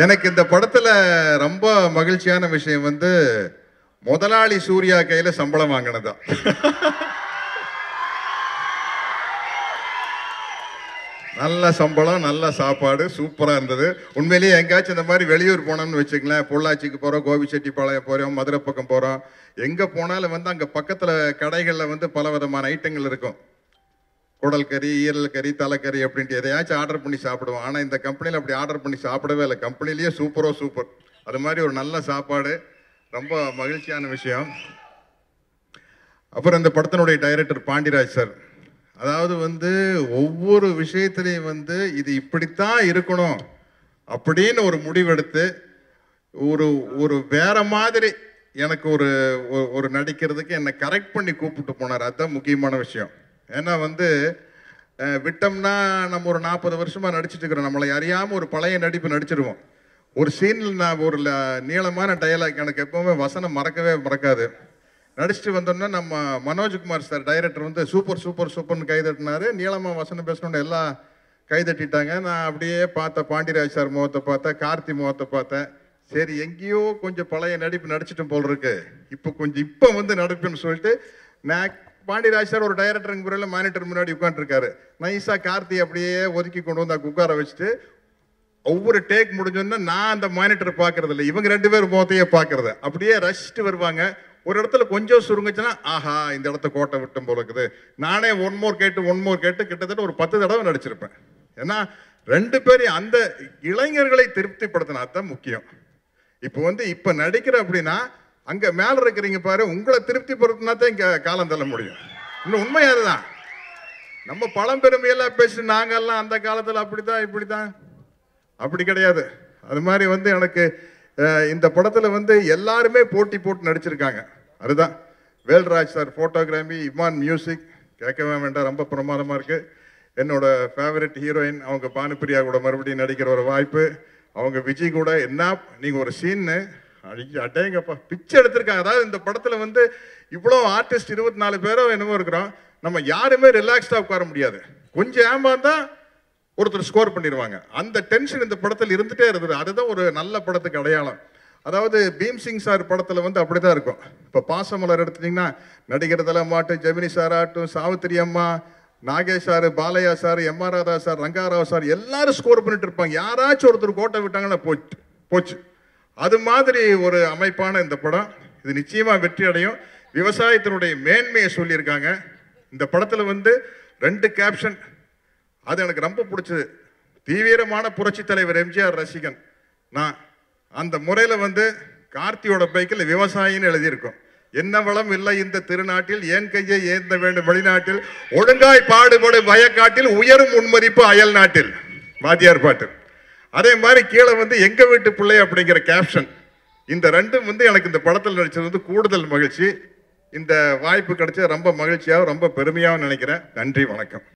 எனக்கு இந்த படத்துல ரொம்ப மகிழ்ச்சியான விஷயம் வந்து முதலாளி சூர்யா கையில சம்பளம் வாங்கினதான் நல்ல சம்பளம் நல்ல சாப்பாடு சூப்பரா இருந்தது உண்மையிலேயே எங்கேயாச்சும் இந்த மாதிரி வெளியூர் போனோம்னு வச்சுங்களேன் பொள்ளாச்சிக்கு போறோம் கோபிச்செட்டிப்பாளையம் போறோம் மதுரை பக்கம் போறோம் எங்க போனாலும் வந்து அங்க பக்கத்துல கடைகள்ல வந்து பல விதமான ஐட்டங்கள் இருக்கும் குடல் கறி ஈரல் கறி தலைக்கறி அப்படின்ட்டு எதையாச்சும் ஆர்டர் பண்ணி சாப்பிடுவோம் ஆனால் இந்த கம்பெனியில் அப்படி ஆர்டர் பண்ணி சாப்பிடவே இல்லை கம்பெனிலேயே சூப்பரோ சூப்பர் அது மாதிரி ஒரு நல்ல சாப்பாடு ரொம்ப மகிழ்ச்சியான விஷயம் அப்புறம் இந்த படத்தினுடைய டைரக்டர் பாண்டிராஜ் சார் அதாவது வந்து ஒவ்வொரு விஷயத்திலையும் வந்து இது இப்படித்தான் இருக்கணும் அப்படின்னு ஒரு முடிவெடுத்து ஒரு ஒரு வேற மாதிரி எனக்கு ஒரு ஒரு- ஒரு நடிக்கிறதுக்கு என்னை கரெக்ட் பண்ணி கூப்பிட்டு போனார் அதுதான் முக்கியமான விஷயம் ஏன்னா வந்து அஹ், விட்டோம்னா நம்ம ஒரு நாற்பது வருஷமா நடிச்சிட்டு இருக்கிறோம் நம்மளை அறியாம ஒரு பழைய நடிப்பு நடிச்சிருவோம் ஒரு சீனில் நான் ஒரு ல- நீளமான டயலாக் எனக்கு எப்பவுமே வசனம் மறக்கவே மறக்காது நடிச்சுட்டு வந்தோம்னா நம்ம மனோஜ்குமார் சார் டைரக்டர் வந்து சூப்பர் சூப்பர் சூப்பர்னு கைதட்டினாரு நீளமா வசனம் பேசணும்னு எல்லாம் கைதட்டிட்டாங்க நான் அப்படியே பார்த்தேன் பாண்டியராஜ் சார் முகத்தை பார்த்தேன் கார்த்தி முகத்தை பார்த்தேன் சரி எங்கேயோ கொஞ்சம் பழைய நடிப்பு நடிச்சிட்டும் போல் இருக்கு இப்போ கொஞ்சம் இப்போ வந்து நடிப்புன்னு சொல்லிட்டு நான் பாண்டியராஜ் சார் ஒரு டைரக்டருங்க முறையில் மானிட்டர் முன்னாடி உட்காந்துருக்காரு நைஸா கார்த்தி அப்படியே ஒதுக்கி கொண்டு வந்து அங்க உட்கார வச்சுட்டு ஒவ்வொரு டேக் முடிஞ்சோன்னா நான் அந்த மானிட்டர் பார்க்கறது இல்லை இவங்க ரெண்டு பேரும் முகத்தையே பார்க்கறது அப்படியே ரசிச்சுட்டு வருவாங்க ஒரு இடத்துல கொஞ்சம் சுருங்குச்சுன்னா ஆஹா இந்த இடத்த கோட்டை விட்டும் போல இருக்குது நானே ஒன் மோர் கேட்டு ஒன் மோர் கேட்டு கிட்டத்தட்ட ஒரு பத்து தடவை நடிச்சிருப்பேன் ஏன்னா ரெண்டு பேரையும் அந்த இளைஞர்களை திருப்திப்படுத்தினா தான் முக்கியம் இப்போ வந்து இப்போ நடிக்கிற அப்படின்னா அங்க மேல இருக்கிறீங்க பாரு உங்களை திருப்திப்படுத்தினா தான் இங்க காலம் தள்ள முடியும் இன்னும் உண்மை அதுதான் நம்ம பழம்பெருமையெல்லாம் பேசி நாங்கெல்லாம் அந்த காலத்துல அப்படித்தான் இப்படித்தான் அப்படி கிடையாது அது மாதிரி வந்து எனக்கு அஹ், இந்த படத்துல வந்து எல்லாருமே போட்டி போட்டு நடிச்சிருக்காங்க அதுதான் Velraj sir photography Imman music கேட்கவே வேண்டாம் ரொம்ப பிரமாதமா இருக்கு என்னோட ஃபேவரட் ஹீரோயின் அவங்க பானுப்பிரியா கூட மறுபடியும் நடிக்கிற ஒரு வாய்ப்பு அவங்க விஜய் கூட என்ன நீங்க ஒரு சீன்னு அடேங்கப்பா பிச்சை எடுத்திருக்காங்க அதாவது இந்த படத்துல வந்து இவ்வளோ ஆர்டிஸ்ட் இருபத்தி நாலு பேரோ என்னமோ இருக்கிறோம் நம்ம யாருமே ரிலாக்ஸ்டா உட்கார முடியாது கொஞ்சம் ஏமாந்தா ஒருத்தர் ஸ்கோர் பண்ணிடுவாங்க அந்த டென்ஷன் இந்த படத்தில் இருந்துட்டே இருந்தது அதுதான் ஒரு நல்ல படத்துக்கு அடையாளம் அதாவது பீம்சிங் சார் படத்துல வந்து அப்படிதான் இருக்கும் இப்போ பாசமலர் எடுத்துட்டீங்கன்னா நடிகர் தலமாட்டும் ஜெமினி சார் ஆகட்டும் சாவித்திரி அம்மா Nagesh sir Balaiah sir M R Radha sir Rangarao sir எல்லாரும் ஸ்கோர் பண்ணிட்டு இருப்பாங்க யாராச்சும் ஒருத்தர் கோட்டை விட்டாங்கன்னா போச்சு போச்சு அது மாதிரி ஒரு அமைப்பான இந்த படம் இது நிச்சயமா வெற்றி அடையும் விவசாயத்தினுடைய மேன்மையை சொல்லியிருக்காங்க இந்த படத்துல வந்து ரெண்டு கேப்ஷன் அது எனக்கு ரொம்ப பிடிச்சது தீவிரமான புரட்சி தலைவர் எம்ஜிஆர் ரசிகன் நான் அந்த முறையில வந்து கார்த்தியோட பைக்கில் விவசாயின்னு எழுதியிருக்கும் என்ன வளம் இல்லை இந்த திருநாட்டில் ஏன் கையை ஏந்த வேண்டும் வெளிநாட்டில் ஒழுங்காய் பாடுபடு வயக்காட்டில் உயரும் முன்மதிப்பு அயல் நாட்டில் வாத்தியார் பாட்டு அதே மாதிரி கீழே வந்து எங்க வீட்டு பிள்ளை அப்படிங்கிற கேப்ஷன் இந்த ரெண்டும் வந்து எனக்கு இந்த படத்தில் நடிச்சது வந்து கூடுதல் மகிழ்ச்சி இந்த வாய்ப்பு கிடைச்சது ரொம்ப மகிழ்ச்சியாகவும் ரொம்ப பெருமையாகவும் நினைக்கிறேன் நன்றி வணக்கம்